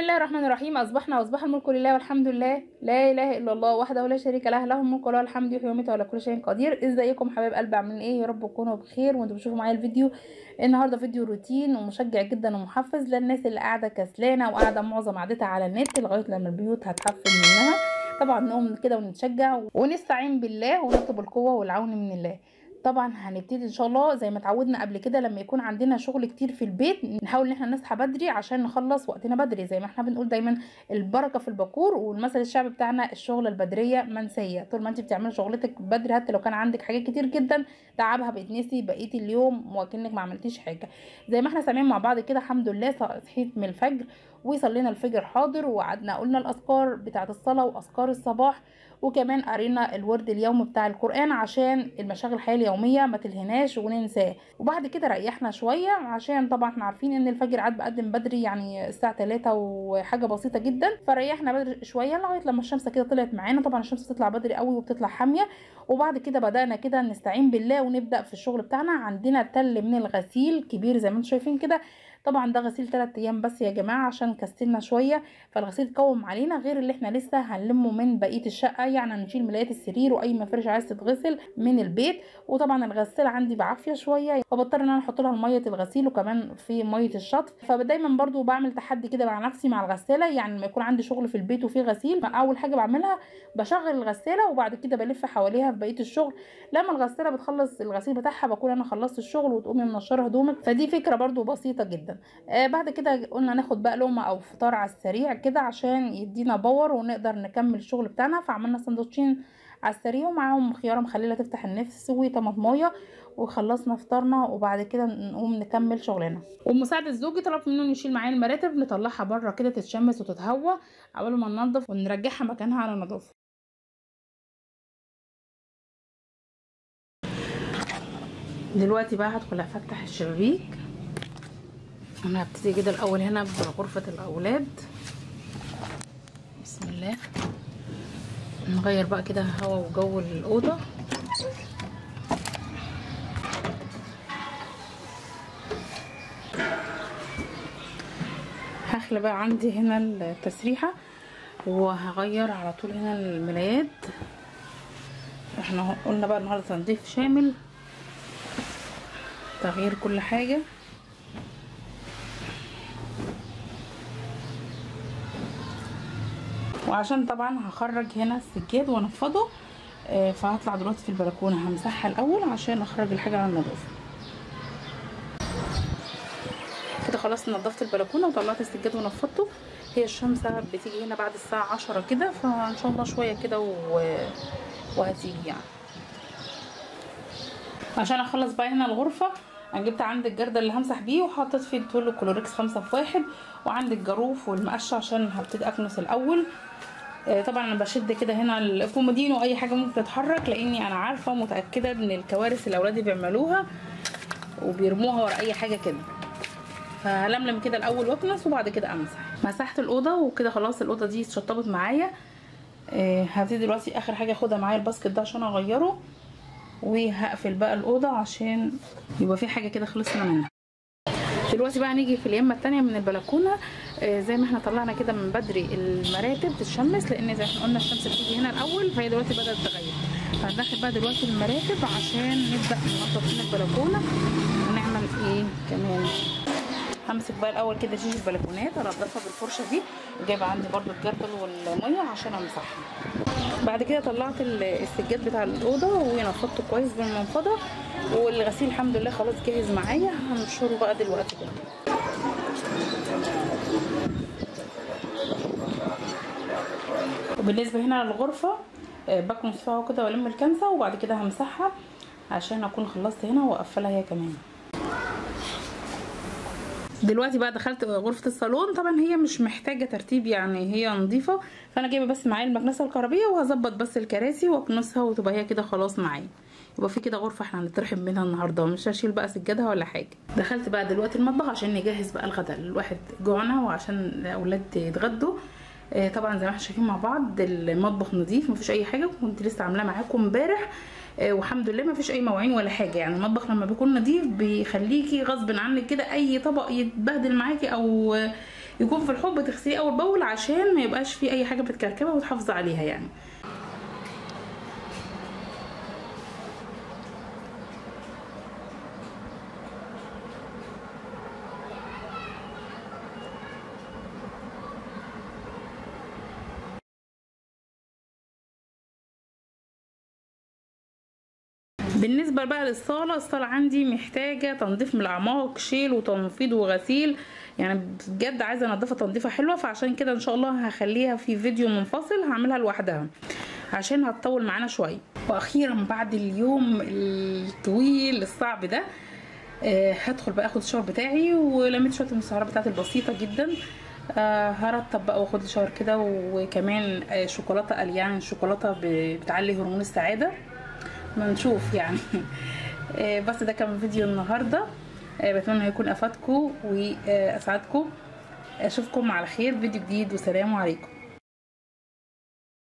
الله الرحمن الرحيم اصبحنا واصبح الملك لله والحمد لله لا اله الا الله وحده لا شريك له له الملك وله الحمد يحيي ويميت وعلى كل شيء قدير ازيكم حبايب قلبي عاملين ايه يا رب تكونوا بخير وانتوا بتشوفوا معايا الفيديو النهارده فيديو روتين ومشجع جدا ومحفز للناس اللي قاعده كسلانه وقاعده معظم قعدتها على النت لغايه لما البيوت هتحفز منها طبعا نقوم كده ونتشجع ونستعين بالله ونطلب القوه والعون من الله طبعا هنبتدي ان شاء الله زي ما اتعودنا قبل كده لما يكون عندنا شغل كتير في البيت نحاول ان احنا نصحى بدري عشان نخلص وقتنا بدري زي ما احنا بنقول دايما البركه في البكور والمثل الشعبي بتاعنا الشغل البدريه منسيه طول ما انت بتعملي شغلتك بدري حتى لو كان عندك حاجات كتير جدا تعبها بيتنسي بقيه اليوم وكانك ما عملتيش حاجه زي ما احنا سامعين مع بعض كده الحمد لله صحيت من الفجر وصلينا الفجر حاضر وقعدنا قلنا الاذكار بتاعه الصلاه واذكار الصباح وكمان قرينا الورد اليومي بتاع القرآن عشان المشاغل الحياة اليومية ما تلهناش وننساه وبعد كده ريحنا شوية عشان طبعا احنا عارفين ان الفجر عاد بقدم بدري يعني الساعة 3 وحاجة بسيطة جدا فريحنا بدري شوية لغاية لما الشمس كده طلعت معانا طبعا الشمس بتطلع بدري قوي وبتطلع حامية وبعد كده بدأنا كده نستعين بالله ونبدأ في الشغل بتاعنا عندنا تل من الغسيل كبير زي ما انتم شايفين كده طبعا ده غسيل 3 ايام بس يا جماعه عشان كسلنا شويه فالغسيل قوم علينا غير اللي احنا لسه هنلمه من بقيه الشقه يعني نشيل ملايات السرير واي مفرش عايز تتغسل من البيت وطبعا الغساله عندي بعافيه شويه فبضطر ان انا احط لها ميه الغسيل وكمان في ميه الشطف فدايما برضو بعمل تحدي كده مع نفسي مع الغساله يعني لما يكون عندي شغل في البيت وفي غسيل اول حاجه بعملها بشغل الغساله وبعد كده بلف حواليها في بقيه الشغل لما الغساله بتخلص الغسيل بتاعها بكون انا خلصت الشغل وتقومي منشره هدومك فدي فكره برضو بسيطه جدا آه بعد كده قلنا ناخد بقى لقمه او فطار على السريع كده عشان يدينا باور ونقدر نكمل الشغل بتاعنا فعملنا سندوتشين على السريع ومعاهم خياره مخلله تفتح النفس وطماطمايه وخلصنا فطارنا وبعد كده نقوم نكمل شغلنا ومساعد الزوج طلب منه يشيل معايا المراتب نطلعها بره كده تتشمس وتتهوى اول ما ننضف ونرجعها مكانها على نظافه دلوقتي بقى هدخل افتح الشبابيك انا هبتدي كده الاول هنا بغرفة الاولاد بسم الله نغير بقى كده هوا وجو الاوضة هخلي بقى عندي هنا التسريحة وهغير على طول هنا الملايات احنا قلنا بقى النهارده تنظيف شامل تغيير كل حاجه وعشان طبعا هخرج هنا السجاد وانفضه آه فهطلع دلوقتي في البلكونه همسحها الاول عشان اخرج الحاجه على النظافه كده خلاص نضفت البلكونه وطلعت السجاد ونفضته هي الشمس بتيجي هنا بعد الساعه عشرة كده فان شاء الله شويه كده و... وهتيجي يعني عشان اخلص بقى هنا الغرفه انا جبت عندي الجردل اللي همسح بيه وحطيت فيه تولو كلوريكس خمسة في واحد وعندي الجاروف والمقشه عشان هبتدي اكنس الاول آه طبعا انا بشد كده هنا الكومودين واي حاجه ممكن تتحرك لاني انا عارفه ومتاكده ان الكوارث اللي اولادي بيعملوها وبيرموها ورا اي حاجه كده فهلملم كده الاول واكنس وبعد كده امسح مسحت الاوضه وكده خلاص الاوضه دي اتشطبت معايا آه هبتدي دلوقتي اخر حاجه اخدها معايا الباسكت ده عشان اغيره وهقفل بقى الاوضه عشان يبقى في حاجه كده خلصنا منها دلوقتي بقى نيجي في اليمه التانية من البلكونه آه زي ما احنا طلعنا كده من بدري المراتب تتشمس لان زي ما قلنا الشمس بتيجي هنا الاول فهي دلوقتي بدات تغير فهندخل بقى دلوقتي المراتب عشان نبدا ننظف هنا البلكونه ونعمل ايه كمان همسك بقى الاول كده شيش البلكونات انضفها بالفرشه دي وجايبه عندي برده الجردل والميه عشان امسحها بعد كده طلعت السجاد بتاع الاوضه ونفضته كويس بالمنفضه والغسيل الحمد لله خلاص جاهز معايا هنشره بقى دلوقتي كده وبالنسبه هنا للغرفه بكنس فيها كده والم الكنسه وبعد كده همسحها عشان اكون خلصت هنا واقفلها هي كمان دلوقتي بقى دخلت غرفة الصالون طبعا هي مش محتاجة ترتيب يعني هي نظيفة فانا جايبة بس معايا المكنسة الكهربية وهظبط بس الكراسي واكنسها وتبقى هي كده خلاص معايا يبقى في كده غرفة احنا هنترحب منها النهاردة مش هشيل بقى سجادها ولا حاجة دخلت بقى دلوقتي المطبخ عشان نجهز بقى الغداء الواحد جوعنا وعشان الاولاد يتغدوا آه طبعا زي ما احنا شايفين مع بعض المطبخ نظيف مفيش اي حاجة كنت لسه عاملاه معاكم امبارح آه والحمد لله ما فيش اي مواعين ولا حاجه يعني المطبخ لما بيكون نظيف بيخليكي غصب عنك كده اي طبق يتبهدل معاكي او يكون في الحوض بتغسليه اول باول عشان ما يبقاش فيه اي حاجه متكركبه وتحافظي عليها يعني بالنسبه بقى للصاله الصاله عندي محتاجه تنظيف من الاعماق شيل وتنفيض وغسيل يعني بجد عايزه انضفها تنظيفه حلوه فعشان كده ان شاء الله هخليها في فيديو منفصل هعملها لوحدها عشان هتطول معانا شويه واخيرا بعد اليوم الطويل الصعب ده آه هدخل بقى اخد الشاور بتاعي ولميت شويه المسحرات بتاعتي البسيطه جدا آه هرتب بقى واخد الشاور كده وكمان آه شوكولاته اليان شوكولاته بتعلي هرمون السعاده ما نشوف يعني بس ده كان فيديو النهارده بتمنى يكون افادكم واسعدكم اشوفكم على خير فيديو جديد وسلام عليكم